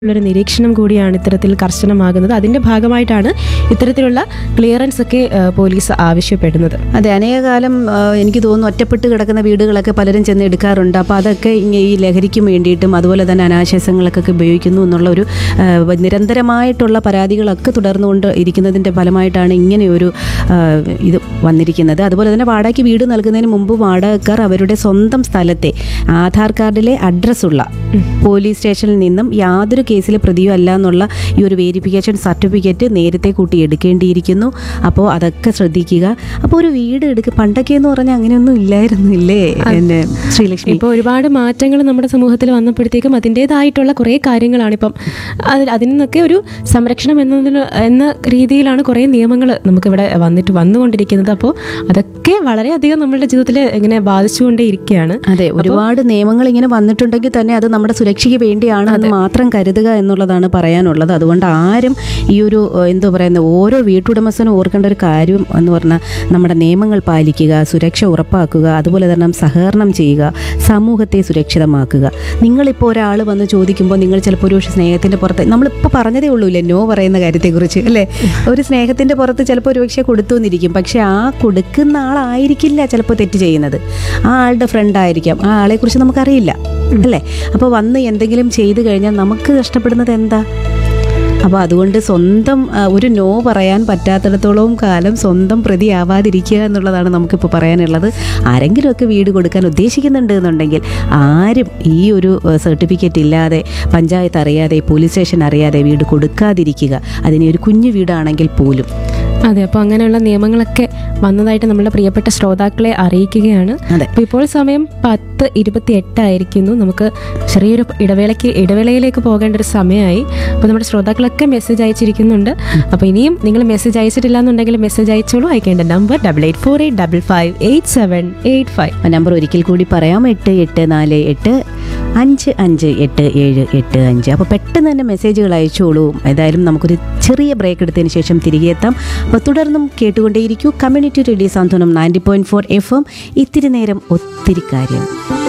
ഉള്ളൊരു നിരീക്ഷണം കൂടിയാണ് ഇത്തരത്തിൽ കർശനമാകുന്നത് അതിന്റെ ഭാഗമായിട്ടാണ് ഇത്തരത്തിലുള്ള ക്ലിയറൻസ് ഒക്കെ ആ, പോലീസ് ആവശ്യപ്പെടുന്നത് അതെ അനേകകാലം ആ, എനിക്ക് തോന്നുന്നു ഒറ്റപ്പെട്ട് കിടക്കുന്ന വീടുകളൊക്കെ പലരും ചെന്ന് എടുക്കാറുണ്ട് അപ്പോൾ അതൊക്കെ ഇങ്ങ- ഈ ലഹരിക്ക് വേണ്ടിയിട്ടും അതുപോലെ തന്നെ അനാശാസങ്ങൾക്കൊക്കെ ഉപയോഗിക്കുന്നു എന്നുള്ള ഒരു ആ, നിരന്തരമായിട്ടുള്ള പരാതികളൊക്കെ തുടർന്നുകൊണ്ട് ഇരിക്കുന്നതിൻ്റെ ഫലമായിട്ടാണ് ഇങ്ങനെയൊരു ആ, ഇത് വന്നിരിക്കുന്നത് അതുപോലെ തന്നെ വാടകയ്ക്ക് വീട് നൽകുന്നതിന് മുമ്പ് വാടകക്കാർ അവരുടെ സ്വന്തം സ്ഥലത്തെ ആധാർ കാർഡിലെ അഡ്രസ്സുള്ള പോലീസ് സ്റ്റേഷനിൽ നിന്നും യാതൊരു കേസിലെ പ്രതിയോ അല്ല എന്നുള്ള ഈ ഒരു വേരിഫിക്കേഷൻ സർട്ടിഫിക്കറ്റ് നേരത്തെ കൂട്ടി എടുക്കേണ്ടിയിരിക്കുന്നു അപ്പോൾ അതൊക്കെ ശ്രദ്ധിക്കുക അപ്പോൾ ഒരു വീട് എടുക്കുക പണ്ടൊക്കെ എന്ന് പറഞ്ഞാൽ അങ്ങനെയൊന്നും ഇല്ലായിരുന്നില്ലേ എന്നെ ശ്രീലക്ഷ്മി ഇപ്പോൾ ഒരുപാട് മാറ്റങ്ങൾ നമ്മുടെ സമൂഹത്തിൽ വന്നപ്പോഴത്തേക്കും അതിൻ്റെതായിട്ടുള്ള കുറേ കാര്യങ്ങളാണ് ഇപ്പം അതിൽ അതിൽ നിന്നൊക്കെ ഒരു സംരക്ഷണം എന്നതിന് എന്ന രീതിയിലാണ് കുറേ നിയമങ്ങൾ നമുക്കിവിടെ വന്നിട്ട് വന്നുകൊണ്ടിരിക്കുന്നത് അപ്പോൾ അതൊക്കെ വളരെയധികം നമ്മളുടെ ജീവിതത്തിൽ ഇങ്ങനെ ബാധിച്ചുകൊണ്ടേ ഇരിക്കുകയാണ് അതെ ഒരുപാട് നിയമങ്ങൾ ഇങ്ങനെ വന്നിട്ടുണ്ടെങ്കിൽ തന്നെ അത് നമ്മുടെ സുരക്ഷയ്ക്ക് വേണ്ടിയാണ് എന്ന് മാത്രം കരുതുക എന്നുള്ളതാണ് പറയാനുള്ളത് അതുകൊണ്ട് ആരും ഈ ഒരു ഏഹ്, എന്താ പറയുന്നത് ഓരോ വീട്ടുടമസ്ഥനും ഓർക്കേണ്ട ഒരു കാര്യം എന്ന് പറഞ്ഞാൽ നമ്മുടെ നിയമങ്ങൾ പാലിക്കുക സുരക്ഷ ഉറപ്പാക്കുക അതുപോലെ തന്നെ സഹകരണം ചെയ്യുക സമൂഹത്തെ സുരക്ഷിതമാക്കുക നിങ്ങളിപ്പോൾ ഒരാൾ വന്ന് ചോദിക്കുമ്പോൾ നിങ്ങൾ ചിലപ്പോൾ ഒരു സ്നേഹത്തിൻ്റെ പുറത്ത് നമ്മളിപ്പോൾ പറഞ്ഞതേ ഉള്ളൂ ഇല്ലേ നോ പറയുന്ന കാര്യത്തെക്കുറിച്ച് അല്ലേ ഒരു സ്നേഹത്തിൻ്റെ പുറത്ത് ചിലപ്പോൾ ഒരുപക്ഷെ കൊടുത്തു എന്നിരിക്കും പക്ഷേ ആ കൊടുക്കുന്ന ആളായിരിക്കില്ല ചിലപ്പോൾ തെറ്റ് ചെയ്യുന്നത് ആ ആളുടെ ഫ്രണ്ട് ആയിരിക്കാം ആ ആളെക്കുറിച്ച് നമുക്കറിയില്ല അല്ലേ അപ്പോൾ വന്ന് എന്തെങ്കിലും ചെയ്തു കഴിഞ്ഞാൽ നമുക്ക് നഷ്ടപ്പെടുന്നത് എന്താ അപ്പോൾ അതുകൊണ്ട് സ്വന്തം ആ, ഒരു നോ പറയാൻ പറ്റാത്തിടത്തോളം കാലം സ്വന്തം പ്രതി ആവാതിരിക്കുക എന്നുള്ളതാണ് നമുക്കിപ്പോൾ പറയാനുള്ളത് ആരെങ്കിലുമൊക്കെ വീട് കൊടുക്കാൻ ഉദ്ദേശിക്കുന്നുണ്ട് എന്നുണ്ടെങ്കിൽ ആരും ഈ ഒരു സർട്ടിഫിക്കറ്റ് ഇല്ലാതെ പഞ്ചായത്ത് അറിയാതെ പോലീസ് സ്റ്റേഷൻ അറിയാതെ വീട് കൊടുക്കാതിരിക്കുക അതിനെ ഒരു കുഞ്ഞു വീടാണെങ്കിൽ പോലും അതെ അപ്പോൾ അങ്ങനെയുള്ള നിയമങ്ങളൊക്കെ വന്നതായിട്ട് നമ്മുടെ പ്രിയപ്പെട്ട ശ്രോതാക്കളെ അറിയിക്കുകയാണ് അതെ. അപ്പോൾ ഇപ്പോൾ സമയം പത്ത് ഇരുപത്തി എട്ടായിരിക്കുന്നു നമുക്ക് ചെറിയൊരു ഇടവേളയ്ക്ക് ഇടവേളയിലേക്ക് പോകേണ്ട ഒരു സമയമായി അപ്പോൾ നമ്മുടെ ശ്രോതാക്കളൊക്കെ മെസ്സേജ് അയച്ചിരിക്കുന്നുണ്ട് അപ്പോൾ ഇനിയും നിങ്ങൾ മെസ്സേജ് അയച്ചിട്ടില്ല എന്നുണ്ടെങ്കിൽ മെസ്സേജ് അയച്ചോളൂ അയക്കേണ്ട number double eight four eight double five eight seven eight five ആ നമ്പർ ഒരിക്കൽ കൂടി പറയാം എട്ട് എട്ട് നാല് എട്ട് അഞ്ച് അഞ്ച് എട്ട് ഏഴ് എട്ട് അഞ്ച് അപ്പോൾ പെട്ടെന്ന് തന്നെ മെസ്സേജുകൾ അയച്ചോളൂ ഏതായാലും നമുക്കൊരു ചെറിയ ബ്രേക്ക് എടുത്തതിന് ശേഷം തിരികെ എത്താം അപ്പോൾ തുടർന്നും കേട്ടുകൊണ്ടേയിരിക്കൂ community radio Santhwanam ninety point four F M ഇത്തിരി നേരം ഒത്തിരി കാര്യം